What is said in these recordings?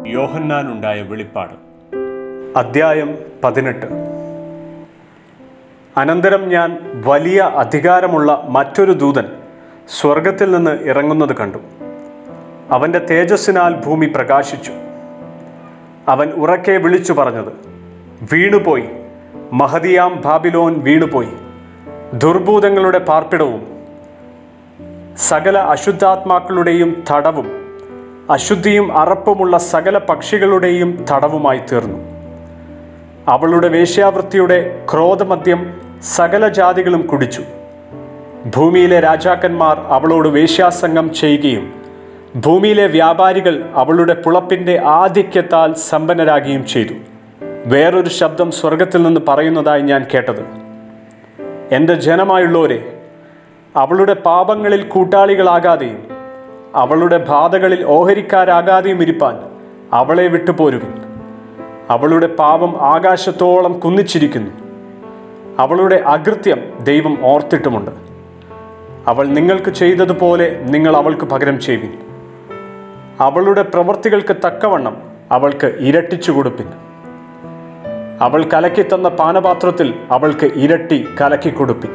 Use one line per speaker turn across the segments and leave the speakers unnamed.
യോഹന്നാനുണ്ടായ വെളിപ്പാട്
അദ്ധ്യായം പതിനെട്ട് അനന്തരം ഞാൻ വലിയ അധികാരമുള്ള മറ്റൊരു ദൂതൻ സ്വർഗത്തിൽ നിന്ന് ഇറങ്ങുന്നത് കണ്ടു അവൻ്റെ തേജസ്സിനാൽ ഭൂമി പ്രകാശിച്ചു അവൻ ഉറക്കെ വിളിച്ചു പറഞ്ഞത് വീണുപോയി മഹതിയാം ബാബിലോൻ വീണുപോയി ദുർഭൂതങ്ങളുടെ പാർപ്പിടവും സകല അശുദ്ധാത്മാക്കളുടെയും തടവും അശുദ്ധിയും അറപ്പുമുള്ള സകല പക്ഷികളുടെയും തടവുമായി തീർന്നു അവളുടെ വേശ്യാവൃത്തിയുടെ ക്രോധമദ്യം സകല ജാതികളും കുടിച്ചു ഭൂമിയിലെ രാജാക്കന്മാർ അവളോട് വേശ്യാസംഗം ചെയ്യുകയും ഭൂമിയിലെ വ്യാപാരികൾ അവളുടെ പുളപ്പിൻ്റെ ആധിക്യത്താൽ സമ്പന്നരാകുകയും ചെയ്തു വേറൊരു ശബ്ദം സ്വർഗത്തിൽ നിന്ന് പറയുന്നതായി ഞാൻ കേട്ടത് എൻ്റെ ജനമായുള്ളവരെ അവളുടെ പാപങ്ങളിൽ കൂട്ടാളികളാകാതെയും അവളുടെ ബാധകളിൽ ഓഹരിക്കാരാകാതെയും ഇരിപ്പാൻ അവളെ വിട്ടുപോരുവിൻ അവളുടെ പാപം ആകാശത്തോളം കുന്നിച്ചിരിക്കുന്നു അവളുടെ അകൃത്യം ദൈവം ഓർത്തിട്ടുമുണ്ട് അവൾ നിങ്ങൾക്ക് ചെയ്തതുപോലെ നിങ്ങൾ അവൾക്ക് പകരം ചെയ്യുവിൻ അവളുടെ പ്രവൃത്തികൾക്ക് തക്കവണ്ണം അവൾക്ക് ഇരട്ടിച്ചു കൊടുപ്പിൻ അവൾ കലക്കി തന്ന പാനപാത്രത്തിൽ അവൾക്ക് ഇരട്ടി കലക്കി കൊടുപ്പിൻ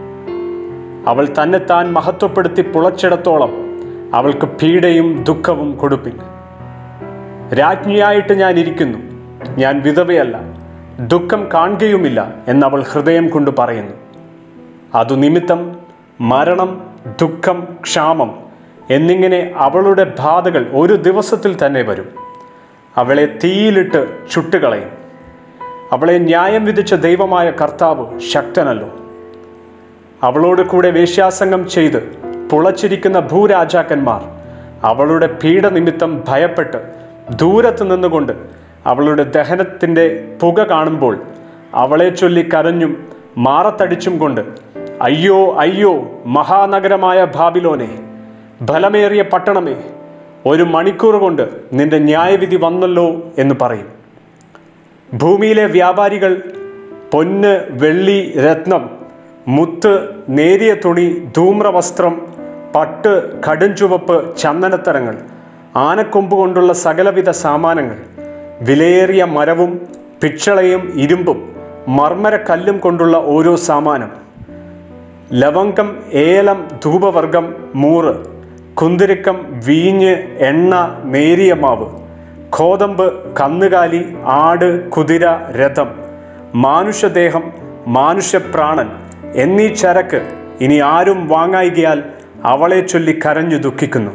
അവൾ തന്നെ താൻ മഹത്വപ്പെടുത്തി പുളച്ചിടത്തോളം അവൾക്ക് പീഡയും ദുഃഖവും കൊടുപ്പിൻ രാജ്ഞിയായിട്ട് ഞാൻ ഇരിക്കുന്നു ഞാൻ വിധവയല്ല ദുഃഖം കാണുകയുമില്ല എന്നവൾ ഹൃദയം കൊണ്ട് പറയുന്നു അതു നിമിത്തം മരണം ദുഃഖം ക്ഷാമം എന്നിങ്ങനെ അവളുടെ ബാധകൾ ഒരു ദിവസത്തിൽ തന്നെ വരും അവളെ തീയിലിട്ട് ചുട്ടുകളയും അവളെ ന്യായം വിധിച്ച ദൈവമായ കർത്താവ് ശക്തനല്ലോ അവളോട് കൂടെ വേശ്യാസംഗം ചെയ്ത് പുളച്ചിരിക്കുന്ന ഭൂരാജാക്കന്മാർ അവളുടെ പീഡ നിമിത്തം ഭയപ്പെട്ട് ദൂരത്ത് നിന്നുകൊണ്ട് അവളുടെ ദഹനത്തിൻ്റെ പുക കാണുമ്പോൾ അവളെ ചൊല്ലി കരഞ്ഞും മാറത്തടിച്ചും കൊണ്ട് അയ്യോ അയ്യോ മഹാനഗരമായ ബാബിലോനെ ബലമേറിയ പട്ടണമേ ഒരു മണിക്കൂർ കൊണ്ട് നിന്റെ ന്യായവിധി വന്നല്ലോ എന്ന് പറയും ഭൂമിയിലെ വ്യാപാരികൾ പൊന്ന് വെള്ളി രത്നം മുത്ത് നേരിയ തുണി ധൂമ്രവസ്ത്രം പട്ട് കടുംചുവപ്പ് ചന്ദനത്തരങ്ങൾ ആനക്കൊമ്പ് കൊണ്ടുള്ള സകലവിധ സാമാനങ്ങൾ വിലയേറിയ മരവും പിച്ചളയും ഇരുമ്പും മർമ്മരക്കല്ലും കൊണ്ടുള്ള ഓരോ സാമാനം ലവംഗം ഏലം ധൂപവർഗം മൂറ് കുന്തിരിക്കം വീഞ്ഞ് എണ്ണ നേരിയ മാവ് കോതമ്പ് കന്നുകാലി ആട് കുതിര രഥം മാനുഷദേഹം മാനുഷ്യപ്രാണൻ എന്നീ ചരക്ക് ഇനി ആരും വാങ്ങായികയാൽ അവളെ ചൊല്ലി കരഞ്ഞു ദുഃഖിക്കുന്നു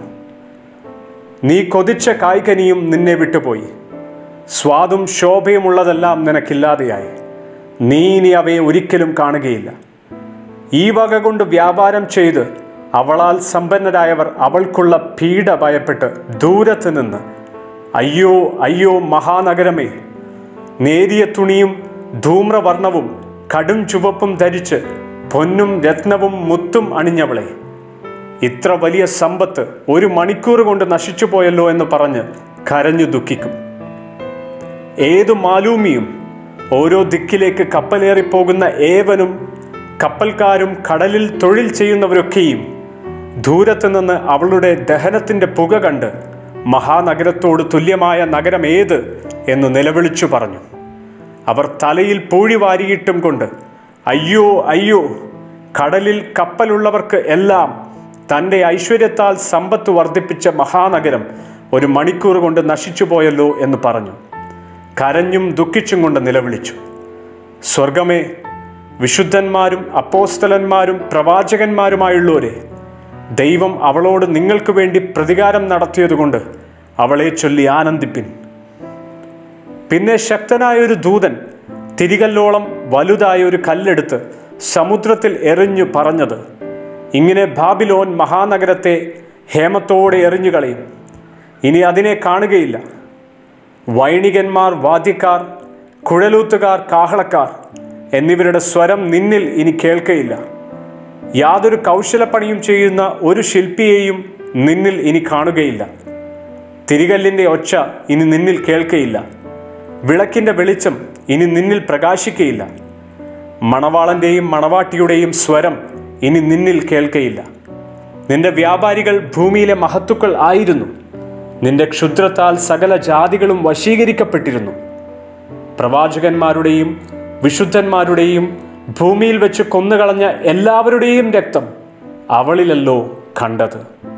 നീ കൊതിച്ച കായ്കനിയും നിന്നെ വിട്ടുപോയി സ്വാദും ശോഭയുമുള്ളതെല്ലാം നിനക്കില്ലാതെയായി നീ ഇനി അവയെ ഒരിക്കലും കാണുകയില്ല ഈ വക കൊണ്ട് വ്യാപാരം ചെയ്ത് അവളാൽ സമ്പന്നരായവർ അവൾക്കുള്ള പീഡ ഭയപ്പെട്ട് ദൂരത്ത് നിന്ന് അയ്യോ അയ്യോ മഹാനഗരമേ നേരിയ തുണിയും ധൂമ്രവർണവും കടും ചുവപ്പും ധരിച്ച് പൊന്നും രത്നവും മുത്തും അണിഞ്ഞവളെ ഇത്ര വലിയ സമ്പത്ത് ഒരു മണിക്കൂർ കൊണ്ട് നശിച്ചു പോയല്ലോ എന്ന് പറഞ്ഞ് കരഞ്ഞു ദുഃഖിക്കും ഏതു മാലൂമിയും ഓരോ ദിക്കിലേക്ക് കപ്പലേറിപ്പോകുന്ന ഏവനും കപ്പൽക്കാരും കടലിൽ തൊഴിൽ ചെയ്യുന്നവരൊക്കെയും ദൂരത്ത് നിന്ന് അവളുടെ ദഹനത്തിൻ്റെ പുക കണ്ട് മഹാനഗരത്തോട് തുല്യമായ നഗരം ഏത് എന്ന് നിലവിളിച്ചു പറഞ്ഞു അവർ തലയിൽ പൂഴി വാരിയിട്ടും കൊണ്ട് അയ്യോ അയ്യോ കടലിൽ കപ്പലുള്ളവർക്ക് എല്ലാം തൻ്റെ ഐശ്വര്യത്താൽ സമ്പത്ത് വർദ്ധിപ്പിച്ച മഹാനഗരം ഒരു മണിക്കൂർ കൊണ്ട് നശിച്ചു പോയല്ലോ എന്ന് പറഞ്ഞു കരഞ്ഞും ദുഃഖിച്ചും കൊണ്ട് നിലവിളിച്ചു സ്വർഗമേ വിശുദ്ധന്മാരും അപ്പോസ്തലന്മാരും പ്രവാചകന്മാരുമായുള്ളവരെ ദൈവം അവളോട് നിങ്ങൾക്ക് വേണ്ടി പ്രതികാരം നടത്തിയതുകൊണ്ട് അവളെ ചൊല്ലി ആനന്ദിപ്പിൻ പിന്നെ ശക്തനായ ഒരു ദൂതൻ തിരികല്ലോളം വലുതായ ഒരു കല്ലെടുത്ത് സമുദ്രത്തിൽ എറിഞ്ഞു പറഞ്ഞത് ഇങ്ങനെ ബാബിലോൻ മഹാനഗരത്തെ ഹേമത്തോടെ എറിഞ്ഞു കളയും ഇനി അതിനെ കാണുകയില്ല വൈണികന്മാർ വാദ്യക്കാർ കുഴലൂത്തുകാർ കാഹളക്കാർ എന്നിവരുടെ സ്വരം നിന്നിൽ ഇനി കേൾക്കയില്ല യാതൊരു കൗശലപ്പണിയും ചെയ്യുന്ന ഒരു ശില്പിയെയും നിന്നിൽ ഇനി കാണുകയില്ല തിരികല്ലിൻ്റെ ഒച്ച ഇനി നിന്നിൽ കേൾക്കയില്ല വിളക്കിൻ്റെ വെളിച്ചം ഇനി നിന്നിൽ പ്രകാശിക്കയില്ല മണവാളൻ്റെയും മണവാട്ടിയുടെയും സ്വരം ഇനി നിന്നിൽ കേൾക്കയില്ല നിന്റെ വ്യാപാരികൾ ഭൂമിയിലെ മഹത്തുക്കൾ ആയിരുന്നു നിന്റെ ക്ഷുദ്രത്താൽ സകല ജാതികളും വശീകരിക്കപ്പെട്ടിരുന്നു പ്രവാചകന്മാരുടെയും വിശുദ്ധന്മാരുടെയും ഭൂമിയിൽ വെച്ച് കൊന്നുകളഞ്ഞ എല്ലാവരുടെയും രക്തം അവളിലല്ലോ കണ്ടത്